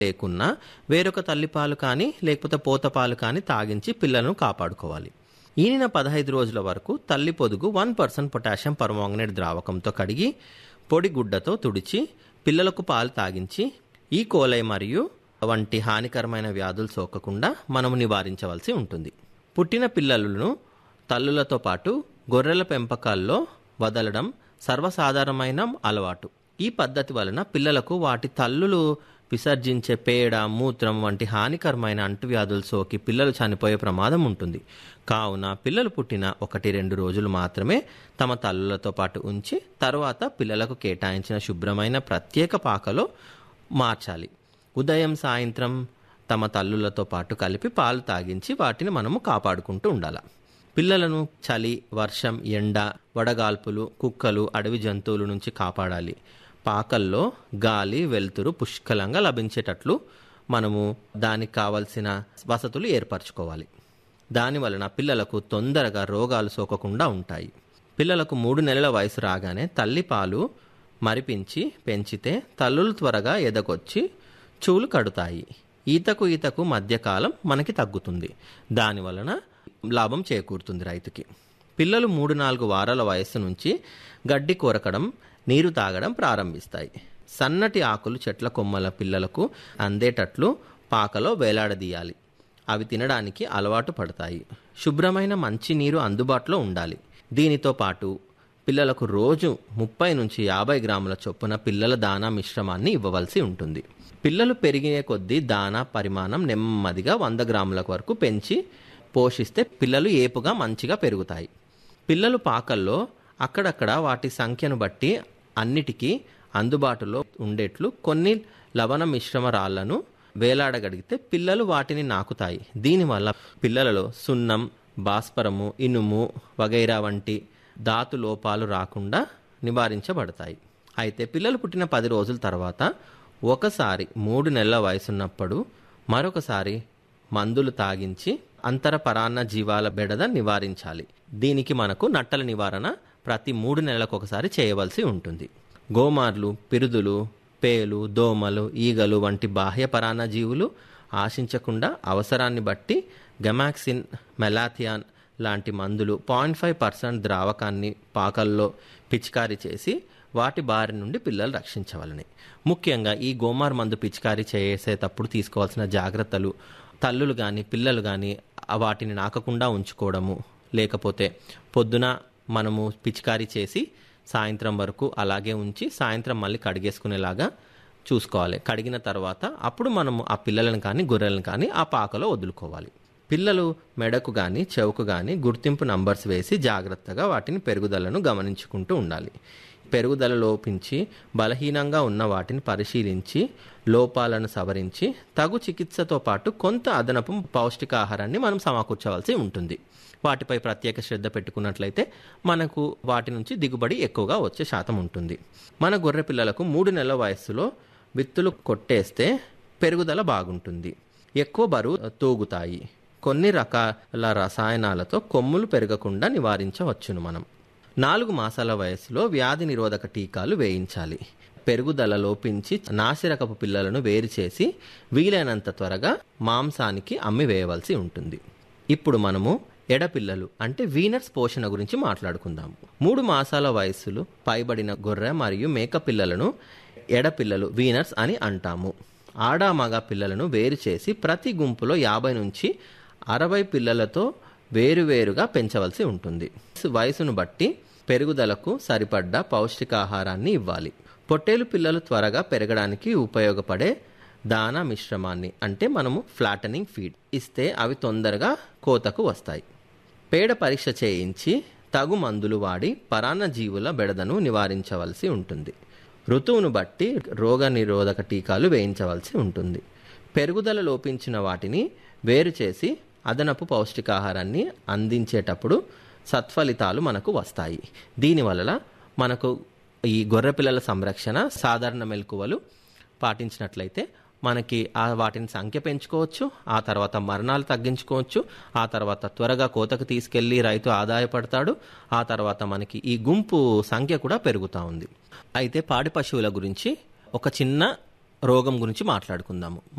లేకున్నా వేరొక తల్లిపాలు కానీ లేకపోతే పోతపాలు కానీ తాగించి పిల్లలను కాపాడుకోవాలి ఈనిన పదహైదు రోజుల వరకు తల్లి పొదుగు వన్ పర్సెంట్ పొటాషియం పర్మాంగనేట్ ద్రావకంతో కడిగి పొడి గుడ్డతో తుడిచి పిల్లలకు పాలు తాగించి ఈ కోలై మరియు వంటి హానికరమైన వ్యాధులు సోకకుండా మనము నివారించవలసి ఉంటుంది పుట్టిన పిల్లలను తల్లులతో పాటు గొర్రెల పెంపకాల్లో వదలడం సర్వసాధారణమైన అలవాటు ఈ పద్ధతి వలన పిల్లలకు వాటి తల్లులు విసర్జించే పేడ మూత్రం వంటి హానికరమైన అంటువ్యాధులు సోకి పిల్లలు చనిపోయే ప్రమాదం ఉంటుంది కావున పిల్లలు పుట్టిన ఒకటి రెండు రోజులు మాత్రమే తమ తల్లులతో పాటు ఉంచి తర్వాత పిల్లలకు కేటాయించిన శుభ్రమైన ప్రత్యేక పాకలో మార్చాలి ఉదయం సాయంత్రం తమ తల్లులతో పాటు కలిపి పాలు తాగించి వాటిని మనము కాపాడుకుంటూ ఉండాలి పిల్లలను చలి వర్షం ఎండ వడగాల్పులు కుక్కలు అడవి జంతువుల నుంచి కాపాడాలి పాకల్లో గాలి వెలుతురు పుష్కలంగా లభించేటట్లు మనము దానికి కావలసిన వసతులు ఏర్పరచుకోవాలి దాని వలన పిల్లలకు తొందరగా రోగాలు సోకకుండా ఉంటాయి పిల్లలకు మూడు నెలల వయసు రాగానే తల్లి పాలు మరిపించి పెంచితే తల్లులు త్వరగా ఎదగొచ్చి చూలు కడుతాయి ఈతకు ఈతకు మధ్యకాలం మనకి తగ్గుతుంది దాని వలన లాభం చేకూరుతుంది రైతుకి పిల్లలు మూడు నాలుగు వారాల వయస్సు నుంచి గడ్డి కొరకడం నీరు తాగడం ప్రారంభిస్తాయి సన్నటి ఆకులు చెట్ల కొమ్మల పిల్లలకు అందేటట్లు పాకలో వేలాడదీయాలి అవి తినడానికి అలవాటు పడతాయి శుభ్రమైన మంచి నీరు అందుబాటులో ఉండాలి దీనితో పాటు పిల్లలకు రోజు ముప్పై నుంచి యాభై గ్రాముల చొప్పున పిల్లల దానా మిశ్రమాన్ని ఇవ్వవలసి ఉంటుంది పిల్లలు పెరిగే కొద్దీ దానా పరిమాణం నెమ్మదిగా వంద గ్రాముల వరకు పెంచి పోషిస్తే పిల్లలు ఏపుగా మంచిగా పెరుగుతాయి పిల్లలు పాకల్లో అక్కడక్కడ వాటి సంఖ్యను బట్టి అన్నిటికీ అందుబాటులో ఉండేట్లు కొన్ని లవణ మిశ్రమ రాళ్లను వేలాడగడిగితే పిల్లలు వాటిని నాకుతాయి దీనివల్ల పిల్లలలో సున్నం భాస్పరము ఇనుము వగైరా వంటి ధాతు లోపాలు రాకుండా నివారించబడతాయి అయితే పిల్లలు పుట్టిన పది రోజుల తర్వాత ఒకసారి మూడు నెలల వయసున్నప్పుడు మరొకసారి మందులు తాగించి అంతర పరాన్న జీవాల బెడద నివారించాలి దీనికి మనకు నట్టల నివారణ ప్రతి మూడు నెలలకు ఒకసారి చేయవలసి ఉంటుంది గోమార్లు పిరుదులు పేలు దోమలు ఈగలు వంటి బాహ్య పరాన్న జీవులు ఆశించకుండా అవసరాన్ని బట్టి గమాక్సిన్ మెలాథియాన్ లాంటి మందులు పాయింట్ ఫైవ్ పర్సెంట్ ద్రావకాన్ని పాకల్లో పిచికారీ చేసి వాటి బారి నుండి పిల్లలు రక్షించవలని ముఖ్యంగా ఈ గోమార్ మందు పిచికారీ చేసేటప్పుడు తీసుకోవాల్సిన జాగ్రత్తలు తల్లులు కానీ పిల్లలు కానీ వాటిని నాకకుండా ఉంచుకోవడము లేకపోతే పొద్దున మనము పిచికారీ చేసి సాయంత్రం వరకు అలాగే ఉంచి సాయంత్రం మళ్ళీ కడిగేసుకునేలాగా చూసుకోవాలి కడిగిన తర్వాత అప్పుడు మనము ఆ పిల్లలను కానీ గొర్రెలను కానీ ఆ పాకలో వదులుకోవాలి పిల్లలు మెడకు కానీ చెవుకు కానీ గుర్తింపు నంబర్స్ వేసి జాగ్రత్తగా వాటిని పెరుగుదలను గమనించుకుంటూ ఉండాలి పెరుగుదల లోపించి బలహీనంగా ఉన్న వాటిని పరిశీలించి లోపాలను సవరించి తగు చికిత్సతో పాటు కొంత అదనపు పౌష్టికాహారాన్ని మనం సమకూర్చవలసి ఉంటుంది వాటిపై ప్రత్యేక శ్రద్ధ పెట్టుకున్నట్లయితే మనకు వాటి నుంచి దిగుబడి ఎక్కువగా వచ్చే శాతం ఉంటుంది మన గొర్రె పిల్లలకు మూడు నెలల వయస్సులో విత్తులు కొట్టేస్తే పెరుగుదల బాగుంటుంది ఎక్కువ బరువు తూగుతాయి కొన్ని రకాల రసాయనాలతో కొమ్ములు పెరగకుండా నివారించవచ్చును మనం నాలుగు మాసాల వయసులో వ్యాధి నిరోధక టీకాలు వేయించాలి పెరుగుదల లోపించి నాసిరకపు పిల్లలను వేరు చేసి వీలైనంత త్వరగా మాంసానికి అమ్మి వేయవలసి ఉంటుంది ఇప్పుడు మనము ఎడపిల్లలు అంటే వీనర్స్ పోషణ గురించి మాట్లాడుకుందాము మూడు మాసాల వయస్సులు పైబడిన గొర్రె మరియు మేక పిల్లలను ఎడపిల్లలు వీనర్స్ అని అంటాము ఆడ మగ పిల్లలను వేరు చేసి ప్రతి గుంపులో యాభై నుంచి అరవై పిల్లలతో వేరువేరుగా పెంచవలసి ఉంటుంది వయసును బట్టి పెరుగుదలకు సరిపడ్డ పౌష్టికాహారాన్ని ఇవ్వాలి పొట్టేలు పిల్లలు త్వరగా పెరగడానికి ఉపయోగపడే దానా మిశ్రమాన్ని అంటే మనము ఫ్లాటనింగ్ ఫీడ్ ఇస్తే అవి తొందరగా కోతకు వస్తాయి పేడ పరీక్ష చేయించి తగు మందులు వాడి పరాన్న జీవుల బెడదను నివారించవలసి ఉంటుంది ఋతువును బట్టి రోగ నిరోధక టీకాలు వేయించవలసి ఉంటుంది పెరుగుదల లోపించిన వాటిని వేరు చేసి అదనపు పౌష్టికాహారాన్ని అందించేటప్పుడు సత్ఫలితాలు మనకు వస్తాయి దీనివల్ల మనకు ఈ గొర్రెపిల్లల సంరక్షణ సాధారణ మెలకువలు పాటించినట్లయితే మనకి ఆ వాటిని సంఖ్య పెంచుకోవచ్చు ఆ తర్వాత మరణాలు తగ్గించుకోవచ్చు ఆ తర్వాత త్వరగా కోతకు తీసుకెళ్లి రైతు ఆదాయపడతాడు ఆ తర్వాత మనకి ఈ గుంపు సంఖ్య కూడా పెరుగుతూ ఉంది అయితే పాడి పశువుల గురించి ఒక చిన్న రోగం గురించి మాట్లాడుకుందాము